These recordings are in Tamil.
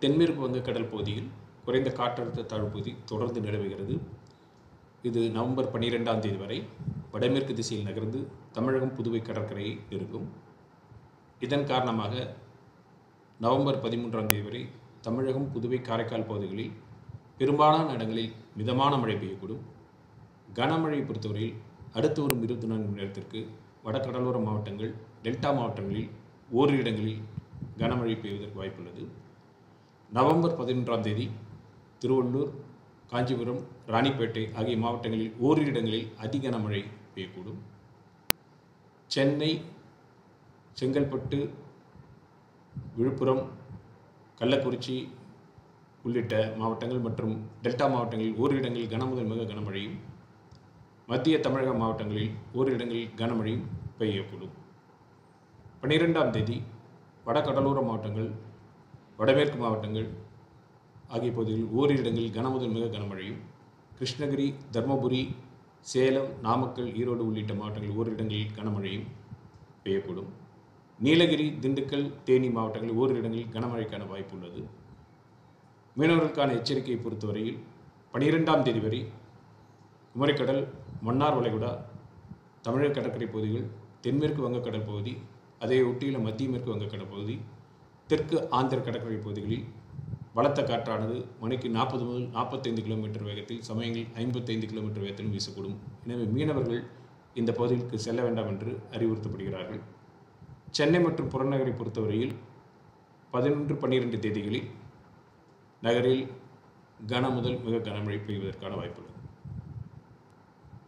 தென்மேற்கு வங்கக்கடல் பகுதியில் குறைந்த காற்றழுத்த தாழ்வு பகுதி தொடர்ந்து நிலவுகிறது இது நவம்பர் பன்னிரெண்டாம் தேதி வரை வடமேற்கு திசையில் நகர்ந்து தமிழகம் புதுவை கடற்கரையை நெருங்கும் இதன் காரணமாக நவம்பர் பதிமூன்றாம் தேதி வரை தமிழகம் புதுவை காரைக்கால் பகுதிகளில் பெரும்பாலான இடங்களில் மிதமான மழை பெய்யக்கூடும் கனமழையை பொறுத்தவரையில் அடுத்து வரும் இருபத்தி நான்கு மணி நேரத்திற்கு வடகடலோர மாவட்டங்கள் டெல்டா மாவட்டங்களில் ஓரிரு இடங்களில் கனமழை பெய்வதற்கு வாய்ப்புள்ளது நவம்பர் பதினொன்றாம் தேதி திருவள்ளூர் காஞ்சிபுரம் ராணிப்பேட்டை ஆகிய மாவட்டங்களில் ஓரிரு இடங்களில் அதி கனமழை பெய்யக்கூடும் சென்னை செங்கல்பட்டு விழுப்புரம் கள்ளக்குறிச்சி உள்ளிட்ட மாவட்டங்கள் மற்றும் டெல்டா மாவட்டங்களில் ஓரிரு இடங்களில் கனமுதல் மிக கனமழையும் மத்திய தமிழக மாவட்டங்களில் ஓரிரு இடங்களில் கனமழையும் பெய்யக்கூடும் பன்னிரெண்டாம் தேதி வட கடலோர மாவட்டங்கள் வடமேற்கு மாவட்டங்கள் ஆகிய பகுதிகளில் ஓரிரு இடங்களில் கனமுதல் மிக கனமழையும் கிருஷ்ணகிரி தர்மபுரி சேலம் நாமக்கல் ஈரோடு உள்ளிட்ட மாவட்டங்களில் ஓரிரு இடங்களில் கனமழையும் பெய்யக்கூடும் நீலகிரி திண்டுக்கல் தேனி மாவட்டங்களில் ஓரிரு இடங்களில் கனமழைக்கான வாய்ப்பு உள்ளது மீனவர்களுக்கான எச்சரிக்கையை பொறுத்தவரையில் பனிரெண்டாம் தேதி வரை குமரிக்கடல் மன்னார் வளைகுடா தமிழக கடற்கரை பகுதிகள் தென்மேற்கு வங்கக்கடல் பகுதி அதை ஒட்டியுள்ள மத்திய மேற்கு வங்கக்கடல் பகுதி தெற்கு ஆந்திர கடற்கரை பகுதிகளில் பலத்த காற்றானது மணிக்கு நாற்பது முதல் நாற்பத்தைந்து கிலோமீட்டர் வேகத்தில் சமயங்களில் ஐம்பத்தைந்து கிலோமீட்டர் வேகத்திலும் வீசக்கூடும் எனவே மீனவர்கள் இந்த பகுதிகளுக்கு செல்ல வேண்டாம் என்று அறிவுறுத்தப்படுகிறார்கள் சென்னை மற்றும் புறநகரை பொறுத்தவரையில் பதினொன்று பன்னிரெண்டு தேதிகளில் நகரில் கன முதல் மிக கனமழை பெய்வதற்கான வாய்ப்புள்ளது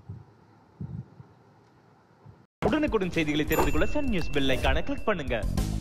உடனுக்குடன் செய்திகளை தெரிந்து கொள்ள சன் நியூஸ் பெல் ஐகானை கிளிக் பண்ணுங்க